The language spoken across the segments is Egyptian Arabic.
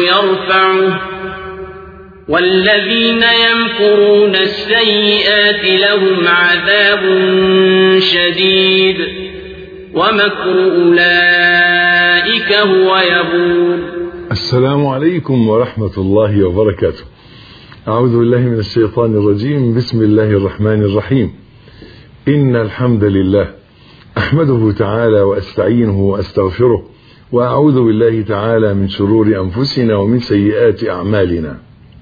يرفعه والذين يمكرون السيئات لهم عذاب شديد ومكر أولئك هو يبور السلام عليكم ورحمة الله وبركاته أعوذ بالله من الشيطان الرجيم بسم الله الرحمن الرحيم إن الحمد لله أحمده تعالى وأستعينه وأستغفره وأعوذ بالله تعالى من شرور أنفسنا ومن سيئات أعمالنا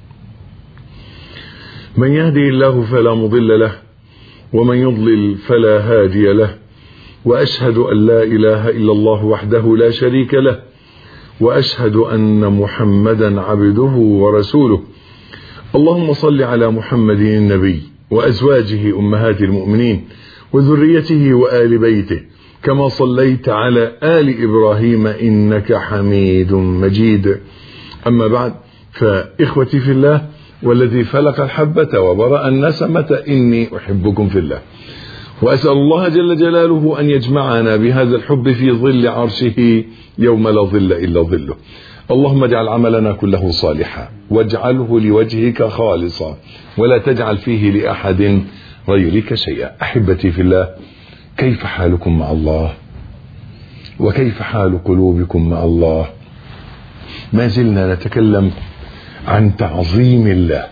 من يهدي الله فلا مضل له ومن يضلل فلا هادي له وأشهد أن لا إله إلا الله وحده لا شريك له وأشهد أن محمدا عبده ورسوله اللهم صل على محمد النبي وأزواجه أمهات المؤمنين وذريته وآل بيته كما صليت على آل إبراهيم إنك حميد مجيد أما بعد فإخوتي في الله والذي فلق الحبة وبرأ النسمة إني أحبكم في الله وأسأل الله جل جلاله أن يجمعنا بهذا الحب في ظل عرشه يوم لا ظل إلا ظله اللهم اجعل عملنا كله صالحا واجعله لوجهك خالصا ولا تجعل فيه لأحد غيرك شيئا أحبتي في الله كيف حالكم مع الله وكيف حال قلوبكم مع الله ما زلنا نتكلم عن تعظيم الله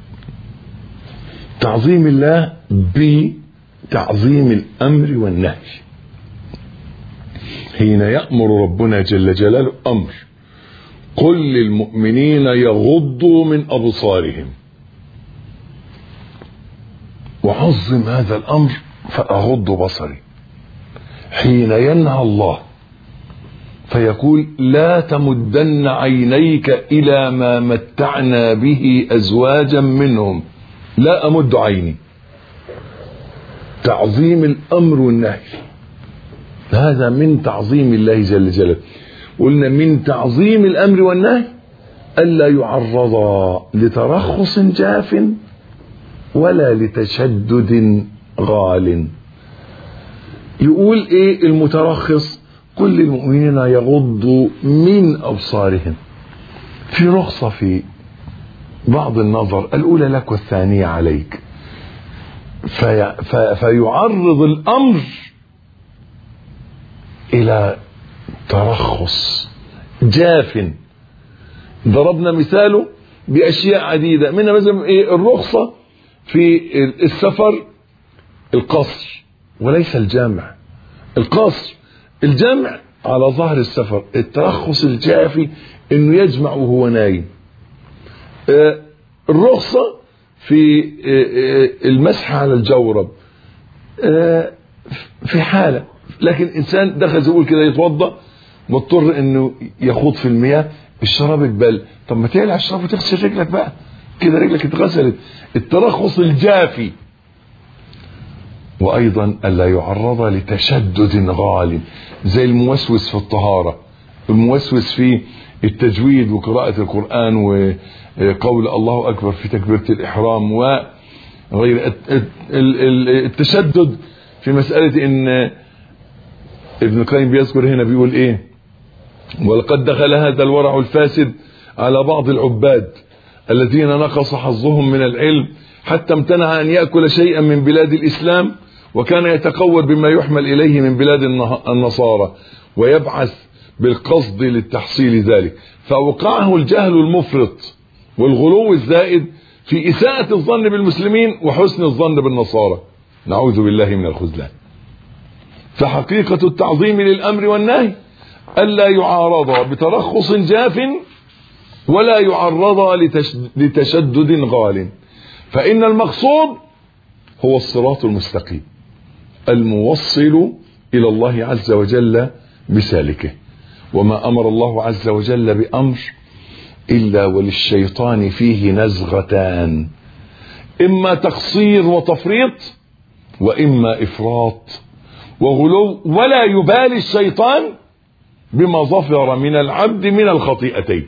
تعظيم الله بتعظيم الأمر والنهي حين يأمر ربنا جل جلاله أمر قل للمؤمنين يغضوا من أبصارهم وعظم هذا الأمر فأغض بصري حين ينهى الله فيقول لا تمدن عينيك إلى ما متعنا به أزواجا منهم لا أمد عيني تعظيم الأمر والنهي هذا من تعظيم الله جل جلاله قلنا من تعظيم الأمر والنهي ألا يعرضا لترخص جاف ولا لتشدد غال يقول ايه المترخص كل المؤمنين يغضوا من ابصارهم في رخصة في بعض النظر الاولى لك والثانية عليك في في فيعرض الامر الى ترخص جاف ضربنا مثاله باشياء عديدة منها مثلا ايه الرخصة في السفر القصر وليس الجامع القصر الجمع على ظهر السفر الترخص الجافي انه يجمع وهو نايم آه الرخصة في آه المسح على الجورب آه في حالة لكن انسان دخل يقول كده يتوضا مضطر انه يخوض في المياه الشراب اتبل طب ما تقلع الشراب وتغسل رجلك بقى كده رجلك اتغسلت الترخص الجافي وايضا الا يعرض لتشدد غال زي الموسوس في الطهاره الموسوس في التجويد وقراءه القران وقول الله اكبر في تكبيره الاحرام وغير التشدد في مساله ان ابن القيم بيذكر هنا بيقول ايه ولقد دخل هذا الورع الفاسد على بعض العباد الذين نقص حظهم من العلم حتى امتنع ان ياكل شيئا من بلاد الاسلام وكان يتقول بما يحمل اليه من بلاد النصارى ويبعث بالقصد للتحصيل ذلك فاوقعه الجهل المفرط والغلو الزائد في اساءة الظن بالمسلمين وحسن الظن بالنصارى نعوذ بالله من الخذلان فحقيقة التعظيم للامر والنهي الا يعارض بترخص جاف ولا يعرض لتشدد غال فان المقصود هو الصراط المستقيم الموصل الى الله عز وجل بسالكه وما امر الله عز وجل بامر الا وللشيطان فيه نزغتان اما تقصير وتفريط واما افراط وغلو ولا يبالي الشيطان بما ظفر من العبد من الخطيئتين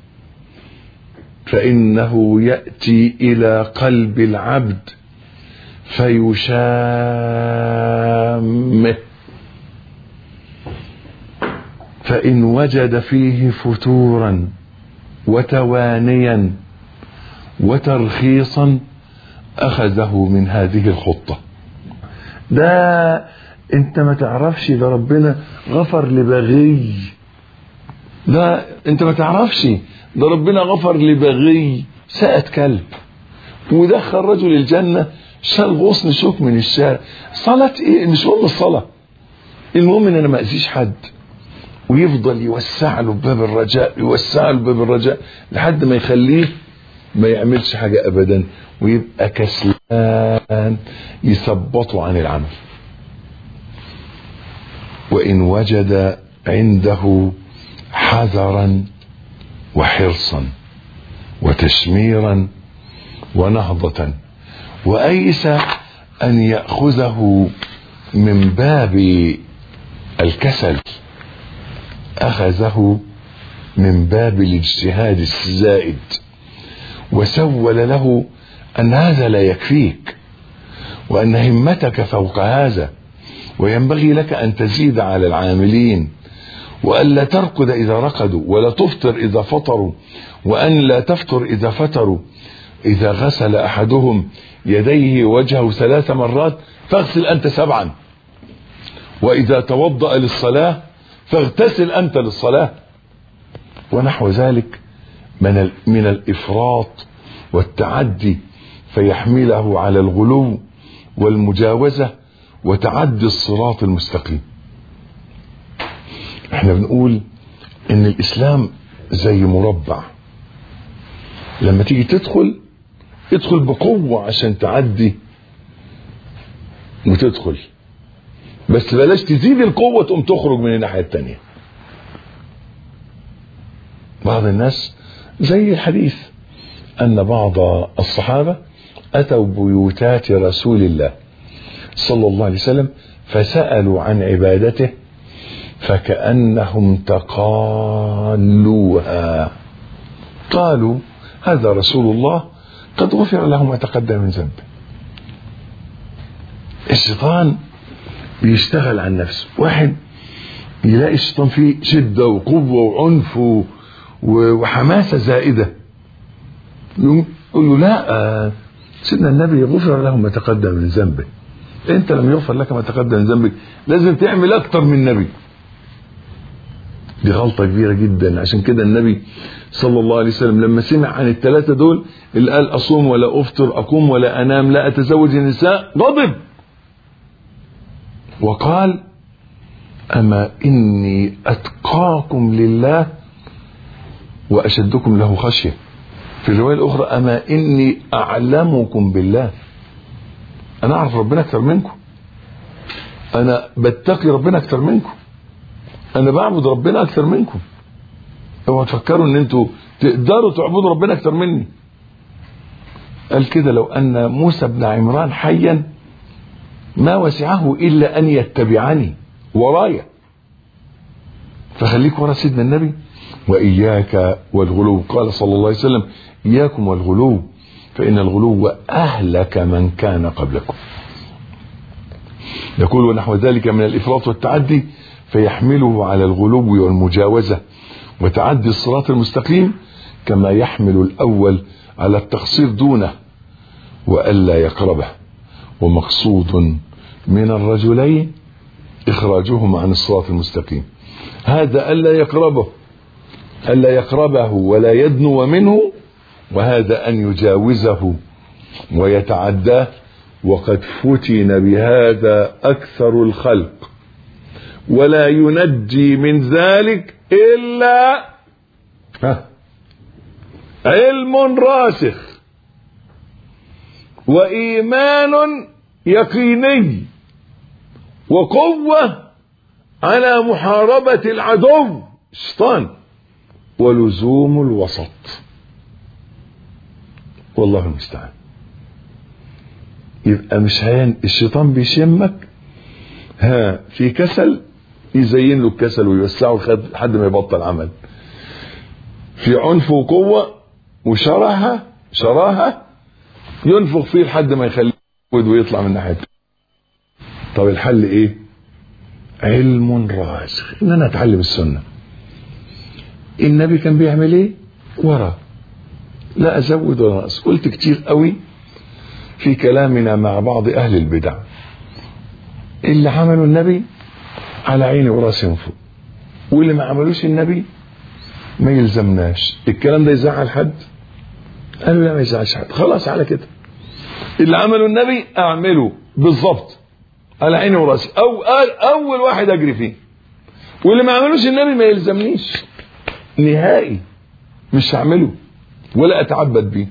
فانه ياتي الى قلب العبد فيشامه فان وجد فيه فتورا وتوانيا وترخيصا اخذه من هذه الخطه ده انت ما تعرفش ده ربنا غفر لبغي ده انت ما تعرفش ده ربنا غفر لبغي ساءت كلب ودخل رجل الجنة شال غصن شوك من الشارع صلاة ايه مش مهم الصلاة المهم ان انا ما اذيش حد ويفضل يوسع له باب الرجاء يوسع له باب الرجاء لحد ما يخليه ما يعملش حاجة ابدا ويبقى كسلان يثبطه عن العمل وان وجد عنده حذرا وحرصا وتشميرا ونهضة وأيس أن يأخذه من باب الكسل أخذه من باب الاجتهاد الزائد وسول له أن هذا لا يكفيك وأن همتك فوق هذا وينبغي لك أن تزيد على العاملين وأن لا ترقد إذا رقدوا ولا تفطر إذا فطروا وأن لا تفطر إذا فتروا إذا غسل أحدهم يديه وجهه ثلاث مرات فاغسل أنت سبعا وإذا توضأ للصلاة فاغتسل أنت للصلاة ونحو ذلك من, من الإفراط والتعدي فيحمله على الغلو والمجاوزة وتعدي الصراط المستقيم احنا بنقول ان الاسلام زي مربع لما تيجي تدخل ادخل بقوة عشان تعدي وتدخل بس بلاش تزيد القوة تقوم تخرج من الناحية التانية بعض الناس زي الحديث أن بعض الصحابة أتوا بيوتات رسول الله صلى الله عليه وسلم فسألوا عن عبادته فكأنهم تقالوها قالوا هذا رسول الله قد غفر له ما تقدم من ذنبه الشيطان بيشتغل عن نفسه واحد يلاقي الشيطان فيه شدة وقوة وعنف وحماسة زائدة يقول له لا سيدنا النبي غفر له ما تقدم من ذنبه انت لم يغفر لك ما تقدم من ذنبك لازم تعمل اكتر من النبي دي غلطة كبيرة جدا عشان كده النبي صلى الله عليه وسلم لما سمع عن الثلاثة دول اللي قال أصوم ولا أفطر أقوم ولا أنام لا أتزوج النساء غضب وقال أما إني أتقاكم لله وأشدكم له خشية في الرواية الأخرى أما إني أعلمكم بالله أنا أعرف ربنا أكثر منكم أنا بتقي ربنا أكثر منكم انا بعبد ربنا اكثر منكم اوعوا تفكروا ان انتوا تقدروا تعبدوا ربنا اكثر مني قال كده لو ان موسى بن عمران حيا ما وسعه الا ان يتبعني ورايا فخليك ورا سيدنا النبي واياك والغلو قال صلى الله عليه وسلم اياكم والغلو فان الغلو اهلك من كان قبلكم يقول ونحو ذلك من الافراط والتعدي فيحمله على الغلو والمجاوزة وتعدي الصراط المستقيم كما يحمل الأول على التقصير دونه وألا يقربه ومقصود من الرجلين إخراجهما عن الصراط المستقيم هذا ألا يقربه ألا يقربه ولا يدنو منه وهذا أن يجاوزه ويتعداه وقد فتن بهذا أكثر الخلق ولا ينجي من ذلك إلا علم راسخ وإيمان يقيني وقوة على محاربة العدو الشيطان ولزوم الوسط والله المستعان يبقى مش هين الشيطان بيشمك ها في كسل يزين له الكسل ويوسعه لحد ما يبطل عمل في عنف وقوة وشراهة شراهة ينفخ فيه لحد ما يخليه ويطلع من ناحيته طب الحل ايه علم راسخ ان انا اتعلم السنة النبي كان بيعمل ايه ورا لا أزود ولا أنقص قلت كتير قوي في كلامنا مع بعض أهل البدع اللي عملوا النبي على عيني وراسي من فوق واللي ما عملوش النبي ما يلزمناش الكلام ده يزعل حد قالوا لا ما يزعلش حد خلاص على كده اللي عملوا النبي اعمله بالظبط على عيني وراسي او قال اول واحد اجري فيه واللي ما عملوش النبي ما يلزمنيش نهائي مش هعمله ولا اتعبد بيه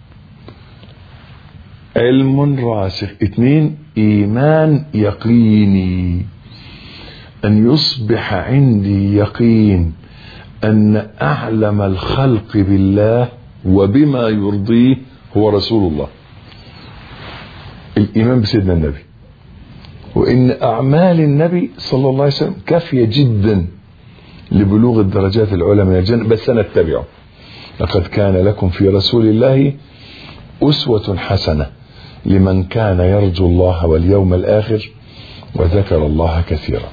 علم راسخ اتنين ايمان يقيني ان يصبح عندي يقين ان اعلم الخلق بالله وبما يرضيه هو رسول الله الايمان بسيدنا النبي وان اعمال النبي صلى الله عليه وسلم كافيه جدا لبلوغ الدرجات العلى من الجنه بس انا اتبعه لقد كان لكم في رسول الله اسوه حسنه لمن كان يرجو الله واليوم الاخر وذكر الله كثيرا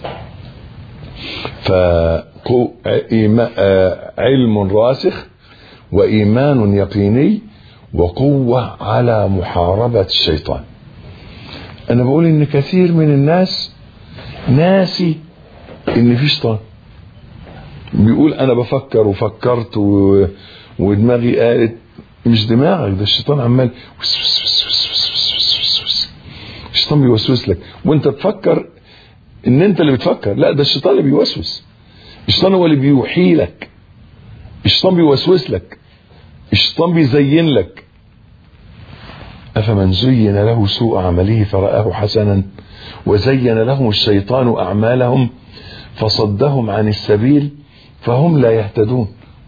فعلم راسخ وإيمان يقيني وقوة على محاربة الشيطان أنا بقول إن كثير من الناس ناسي إن في شيطان بيقول أنا بفكر وفكرت و... ودماغي قالت مش دماغك ده الشيطان عمال وس وس وس وس وس وس وس وس. الشيطان بيوسوس لك وانت تفكر ان انت اللي بتفكر لا ده الشيطان اللي بيوسوس الشيطان هو اللي بيوحي لك الشيطان بيوسوس لك الشيطان بيزين لك أفمن زين له سوء عمله فرآه حسنا وزين لهم الشيطان أعمالهم فصدهم عن السبيل فهم لا يهتدون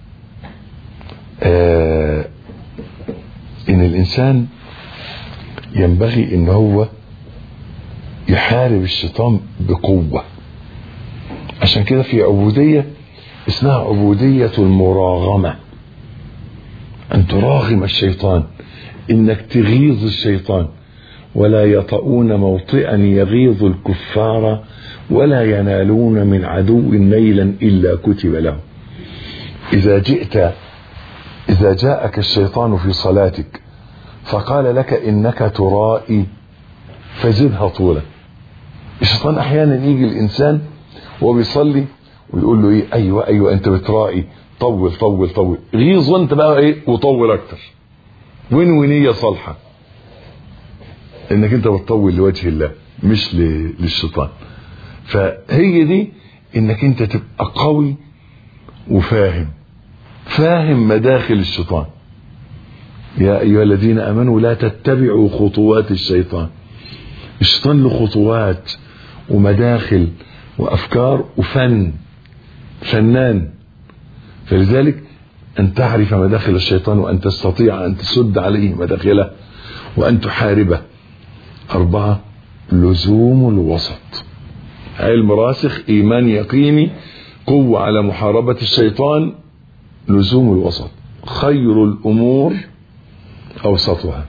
آه إن الإنسان ينبغي إن هو يحارب الشيطان بقوة عشان كده في عبودية اسمها عبودية المراغمة أن تراغم الشيطان إنك تغيظ الشيطان ولا يطؤون موطئا يغيظ الكفار ولا ينالون من عدو نيلا إلا كتب له إذا جئت إذا جاءك الشيطان في صلاتك فقال لك إنك ترائي فزدها طولا الشيطان أحيانا يجي الإنسان وهو بيصلي ويقول له إيه أيوة أيوة أنت بترائي طول طول طول غيظ وانت بقى ايه وطول اكتر وين ونية صالحة انك انت بتطول لوجه الله مش للشيطان فهي دي انك انت تبقى قوي وفاهم فاهم مداخل الشيطان يا ايها الذين امنوا لا تتبعوا خطوات الشيطان الشيطان له خطوات ومداخل وافكار وفن فنان فلذلك أن تعرف مداخل الشيطان وأن تستطيع أن تسد عليه مداخله وأن تحاربه أربعة لزوم الوسط علم راسخ إيمان يقيني قوة على محاربة الشيطان لزوم الوسط خير الأمور أوسطها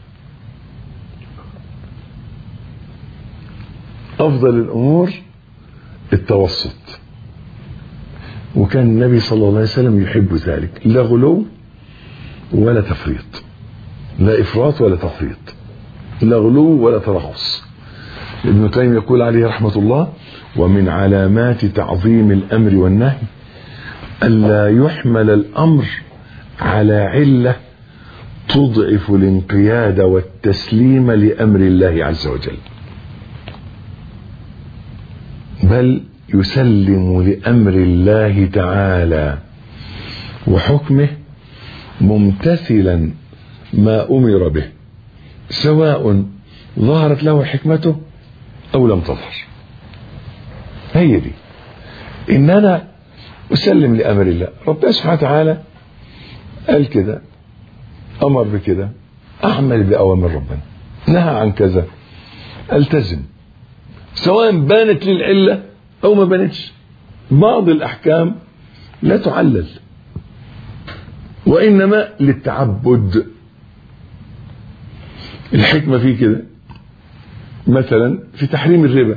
أفضل الأمور التوسط وكان النبي صلى الله عليه وسلم يحب ذلك لا غلو ولا تفريط لا إفراط ولا تفريط لا غلو ولا ترخص ابن القيم يقول عليه رحمة الله ومن علامات تعظيم الأمر والنهي ألا يحمل الأمر على علة تضعف الانقياد والتسليم لأمر الله عز وجل بل يسلم لامر الله تعالى وحكمه ممتثلا ما امر به سواء ظهرت له حكمته او لم تظهر هي دي ان انا اسلم لامر الله ربنا سبحانه وتعالى قال كده امر بكده اعمل باوامر ربنا نهى عن كذا التزم سواء بانت لي العله او ما بانتش بعض الاحكام لا تعلل وانما للتعبد الحكمه في كده مثلا في تحريم الربا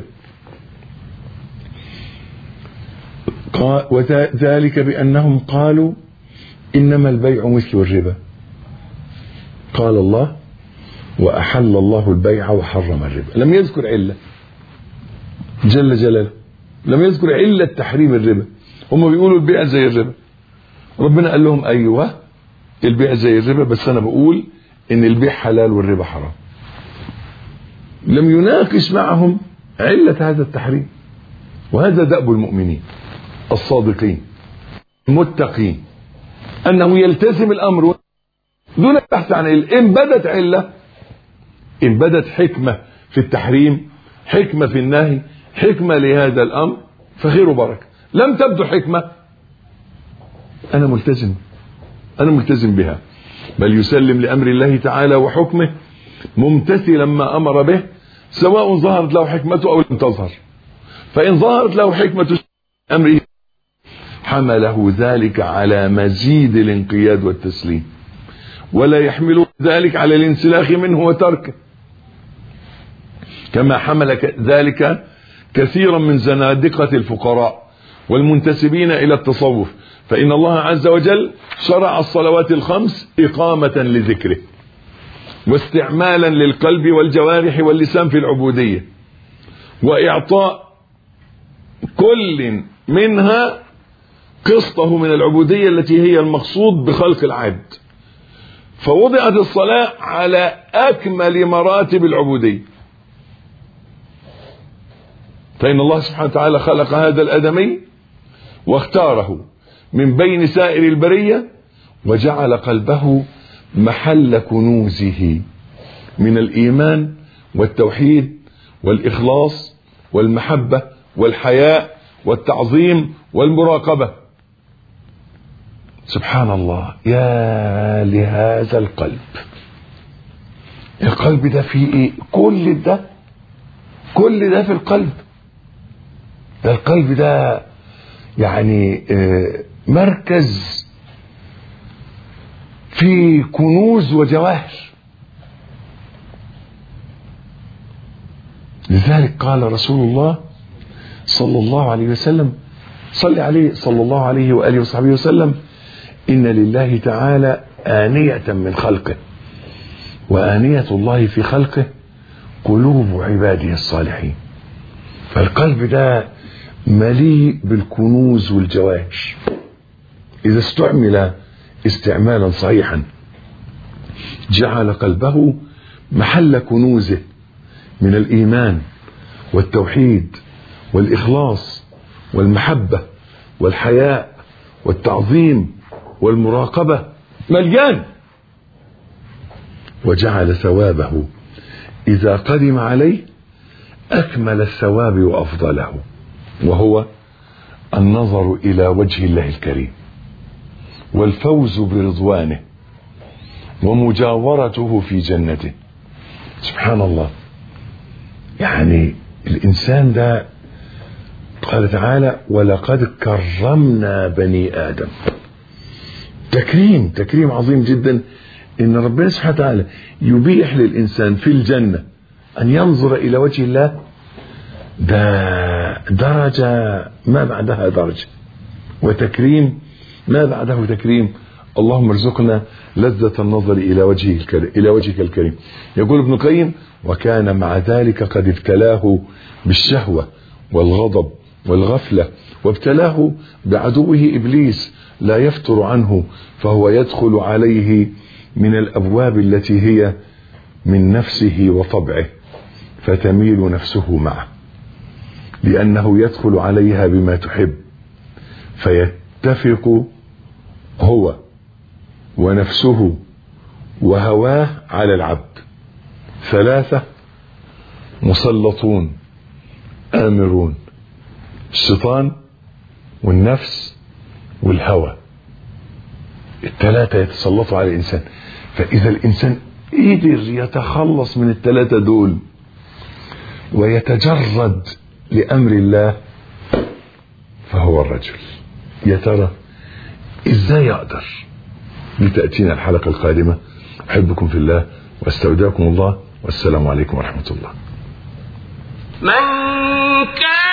وذلك بانهم قالوا إنما البيع مثل الربا قال الله وأحل الله البيع وحرم الربا لم يذكر علة جل جلاله لم يذكر علة تحريم الربا هم بيقولوا البيع زي الربا ربنا قال لهم أيوة البيع زي الربا بس أنا بقول إن البيع حلال والربا حرام لم يناقش معهم علة هذا التحريم وهذا دأب المؤمنين الصادقين المتقين أنه يلتزم الأمر دون البحث عن علة إن بدت علة إن بدت حكمة في التحريم حكمة في النهي حكمة لهذا الأمر فخير وبركة لم تبدو حكمة أنا ملتزم أنا ملتزم بها بل يسلم لأمر الله تعالى وحكمه ممتثلا ما أمر به سواء ظهرت له حكمته أو لم تظهر فإن ظهرت له حكمة أمره حمله ذلك على مزيد الانقياد والتسليم ولا يحمل ذلك على الانسلاخ منه وتركه كما حمل ذلك كثيرا من زنادقة الفقراء والمنتسبين إلى التصوف فإن الله عز وجل شرع الصلوات الخمس إقامة لذكره واستعمالا للقلب والجوارح واللسان في العبودية وإعطاء كل منها قسطه من العبودية التي هي المقصود بخلق العبد فوضعت الصلاة على أكمل مراتب العبودية فإن الله سبحانه وتعالى خلق هذا الأدمي واختاره من بين سائر البرية وجعل قلبه محل كنوزه من الإيمان والتوحيد والإخلاص والمحبة والحياء والتعظيم والمراقبة سبحان الله يا لهذا القلب القلب ده فيه ايه كل ده كل ده في القلب ده القلب ده يعني مركز في كنوز وجواهر لذلك قال رسول الله صلى الله عليه وسلم صلي عليه صلى الله عليه وآله وصحبه وسلم إن لله تعالى آنية من خلقه وآنية الله في خلقه قلوب عباده الصالحين فالقلب ده مليء بالكنوز والجواهر إذا استعمل استعمالا صحيحا جعل قلبه محل كنوزه من الإيمان والتوحيد والإخلاص والمحبة والحياء والتعظيم والمراقبة مليان وجعل ثوابه إذا قدم عليه أكمل الثواب وأفضله وهو النظر إلى وجه الله الكريم والفوز برضوانه ومجاورته في جنته سبحان الله يعني الإنسان ده قال تعالى ولقد كرمنا بني آدم تكريم تكريم عظيم جدا ان ربنا سبحانه وتعالى يبيح للانسان في الجنه ان ينظر الى وجه الله ده درجه ما بعدها درجه وتكريم ما بعده تكريم اللهم ارزقنا لذة النظر إلى وجهه الكريم إلى وجهك الكريم يقول ابن القيم وكان مع ذلك قد ابتلاه بالشهوة والغضب والغفلة وابتلاه بعدوه إبليس لا يفتر عنه فهو يدخل عليه من الأبواب التي هي من نفسه وطبعه فتميل نفسه معه لأنه يدخل عليها بما تحب فيتفق هو ونفسه وهواه على العبد ثلاثة مسلطون آمرون الشيطان والنفس والهوى الثلاثة يتسلطوا على الإنسان فإذا الإنسان قدر يتخلص من الثلاثة دول ويتجرد لأمر الله فهو الرجل يا ترى ازاي اقدر لتأتينا الحلقة القادمة أحبكم في الله واستودعكم الله والسلام عليكم ورحمة الله من كان